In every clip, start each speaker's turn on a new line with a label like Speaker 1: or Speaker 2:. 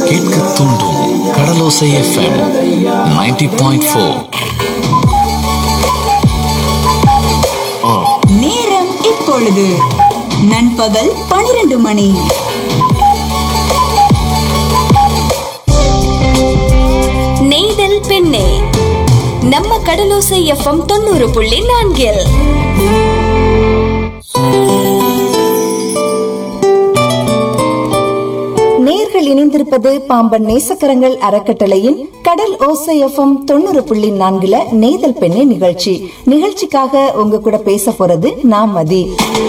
Speaker 1: கேட்க தூண்டும் கடலோசை FM 90.4 point four
Speaker 2: நேரம் இப்பொழுது நண்பகல் பனிரெண்டு மணி
Speaker 3: நெய்தல் பெண்ணே நம்ம கடலோசை எஃப்எம் தொண்ணூறு புள்ளி நான்கில்
Speaker 4: நேர்கள் இணைந்திருப்பது பாம்பன் நேசக்கரங்கள் அறக்கட்டளையின் கடல் ஓசை எஃப்எம் தொண்ணூறு புள்ளி நான்குல நெய்தல் பெண்ணே நிகழ்ச்சி நிகழ்ச்சிக்காக உங்க கூட பேச போறது நான் மதி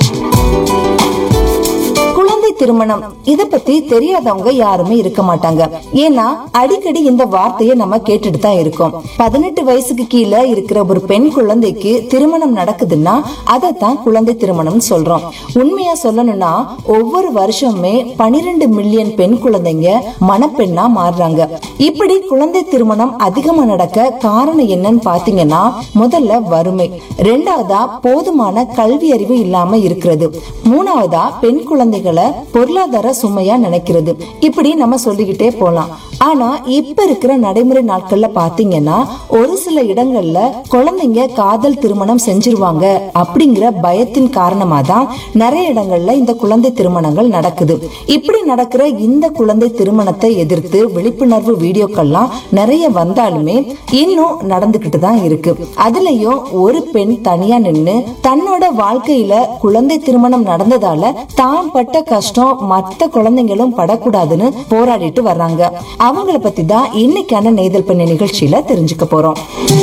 Speaker 4: குழந்தை திருமணம் இத பத்தி தெரியாதவங்க யாருமே இருக்க மாட்டாங்க ஏன்னா அடிக்கடி இந்த வார்த்தையை நம்ம கேட்டுட்டு தான் இருக்கோம் பதினெட்டு வயசுக்கு கீழே இருக்கிற ஒரு பெண் குழந்தைக்கு திருமணம் நடக்குதுன்னா அதைத்தான் குழந்தை திருமணம் சொல்றோம் உண்மையா சொல்லணும்னா ஒவ்வொரு வருஷமே பனிரெண்டு மில்லியன் பெண் குழந்தைங்க மணப்பெண்ணா மாறுறாங்க இப்படி குழந்தை திருமணம் அதிகமா நடக்க காரணம் என்னன்னு பாத்தீங்கன்னா முதல்ல வறுமை ரெண்டாவதா போதுமான கல்வி அறிவு இல்லாம இருக்கிறது மூணாவதா பெண் குழந்தைகளை பொருளாதார சுமையா நினைக்கிறது இப்படி நம்ம சொல்லிக்கிட்டே போலாம் ஆனா இப்ப இருக்கிற நடைமுறை நாட்கள்ல பாத்தீங்கன்னா ஒரு சில இடங்கள்ல குழந்தைங்க காதல் திருமணம் செஞ்சிருவாங்க அப்படிங்கிற பயத்தின் காரணமா தான் நிறைய இடங்கள்ல இந்த குழந்தை திருமணங்கள் நடக்குது இப்படி நடக்கிற இந்த குழந்தை திருமணத்தை எதிர்த்து விழிப்புணர்வு வீடியோக்கள்லாம் நிறைய வந்தாலுமே இன்னும் நடந்துகிட்டு தான் இருக்கு அதுலயும் ஒரு பெண் தனியா நின்னு தன்னோட வாழ்க்கையில குழந்தை திருமணம் நடந்ததால தான் பட்ட கஷ்டம் மத்த குழந்தைங்களும் படக்கூடாதுன்னு போராடிட்டு வர்றாங்க அவங்கள பத்தி தான் இன்னைக்கான நெய்தல் பெண்ணை நிகழ்ச்சியில தெரிஞ்சுக்க போறோம்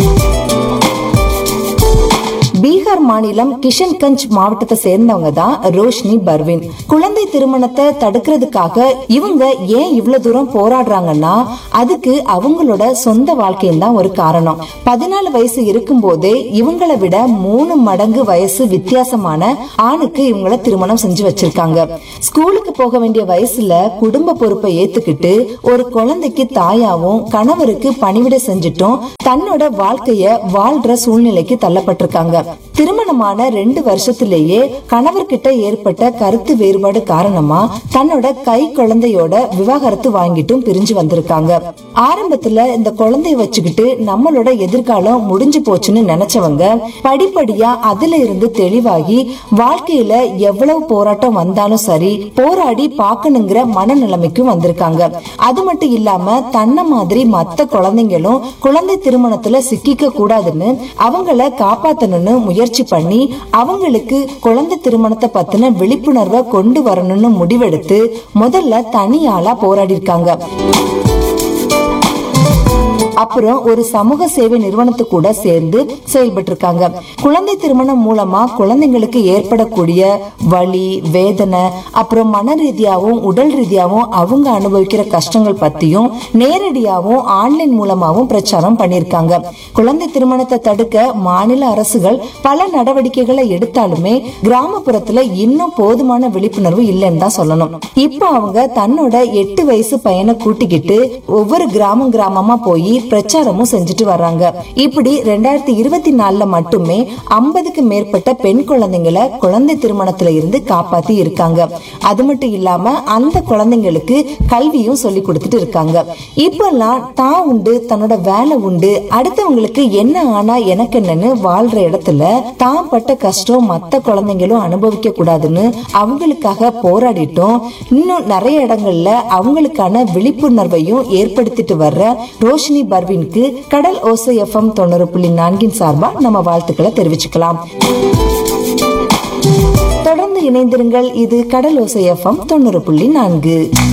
Speaker 4: பீகார் மாநிலம் கிஷன்கஞ்ச் மாவட்டத்தை சேர்ந்தவங்க தான் ரோஷினி பர்வின் குழந்தை திருமணத்தை தடுக்கிறதுக்காக இவங்க ஏன் இவ்வளவு தூரம் போராடுறாங்கன்னா அதுக்கு அவங்களோட சொந்த வாழ்க்கையும் தான் ஒரு காரணம் பதினாலு வயசு இருக்கும் போதே இவங்களை விட மூணு மடங்கு வயசு வித்தியாசமான ஆணுக்கு இவங்கள திருமணம் செஞ்சு வச்சிருக்காங்க ஸ்கூலுக்கு போக வேண்டிய வயசுல குடும்ப பொறுப்பை ஏத்துக்கிட்டு ஒரு குழந்தைக்கு தாயாவும் கணவருக்கு பணிவிடை செஞ்சுட்டும் தன்னோட வாழ்க்கைய வாழ்ற சூழ்நிலைக்கு தள்ளப்பட்டிருக்காங்க திருமணமான ரெண்டு வருஷத்திலேயே கணவர்கிட்ட ஏற்பட்ட கருத்து வேறுபாடு காரணமா தன்னோட கை குழந்தையோட விவாகரத்து வாங்கிட்டும் பிரிஞ்சு வந்திருக்காங்க ஆரம்பத்துல இந்த குழந்தைய வச்சுக்கிட்டு நம்மளோட எதிர்காலம் முடிஞ்சு போச்சுன்னு நினைச்சவங்க படிப்படியா அதுல இருந்து தெளிவாகி வாழ்க்கையில எவ்வளவு போராட்டம் வந்தாலும் சரி போராடி பார்க்கணுங்கிற மனநிலைமைக்கும் வந்திருக்காங்க அது மட்டும் இல்லாம தன்னை மாதிரி மத்த குழந்தைங்களும் குழந்தை திருமணத்துல சிக்கிக்க கூடாதுன்னு அவங்கள காப்பாத்தணும்னு முயற்சி பண்ணி அவங்களுக்கு குழந்தை திருமணத்தை பத்தின விழிப்புணர்வை கொண்டு வரணும்னு முடிவெடுத்து முதல்ல தனியாளா போராடி இருக்காங்க அப்புறம் ஒரு சமூக சேவை நிறுவனத்து கூட சேர்ந்து செயல்பட்டு இருக்காங்க குழந்தை திருமணம் மூலமா குழந்தைங்களுக்கு ஏற்படக்கூடிய வலி வேதனை அப்புறம் மன ரீதியாவும் உடல் ரீதியாவும் அவங்க அனுபவிக்கிற கஷ்டங்கள் பத்தியும் நேரடியாவும் ஆன்லைன் மூலமாவும் பிரச்சாரம் பண்ணிருக்காங்க குழந்தை திருமணத்தை தடுக்க மாநில அரசுகள் பல நடவடிக்கைகளை எடுத்தாலுமே கிராமப்புறத்துல இன்னும் போதுமான விழிப்புணர்வு இல்லைன்னு தான் சொல்லணும் இப்போ அவங்க தன்னோட எட்டு வயசு பையனை கூட்டிக்கிட்டு ஒவ்வொரு கிராமம் கிராமமா போய் பிரச்சாரமும் செஞ்சுட்டு வர்றாங்க இப்படி ரெண்டாயிரத்தி இருபத்தி நாலுல மட்டுமே ஐம்பதுக்கு மேற்பட்ட பெண் குழந்தைங்களை குழந்தை திருமணத்துல இருந்து காப்பாத்தி இருக்காங்க அது மட்டும் இல்லாம அந்த குழந்தைங்களுக்கு கல்வியும் சொல்லி கொடுத்துட்டு இருக்காங்க இப்பெல்லாம் தான் உண்டு தன்னோட வேலை உண்டு அடுத்தவங்களுக்கு என்ன ஆனா எனக்கு என்னன்னு வாழ்ற இடத்துல தான் பட்ட கஷ்டம் மத்த குழந்தைங்களும் அனுபவிக்க கூடாதுன்னு அவங்களுக்காக போராடிட்டோம் இன்னும் நிறைய இடங்கள்ல அவங்களுக்கான விழிப்புணர்வையும் ஏற்படுத்திட்டு வர்ற ரோஷினி பர்வின்க்கு கடல் ஓசை எஃப்எம் தொண்ணூறு புள்ளி நான்கின் சார்பா நம்ம வாழ்த்துக்களை தெரிவிச்சுக்கலாம் தொடர்ந்து இணைந்திருங்கள் இது கடல் ஓசை எஃப்எம் தொண்ணூறு புள்ளி நான்கு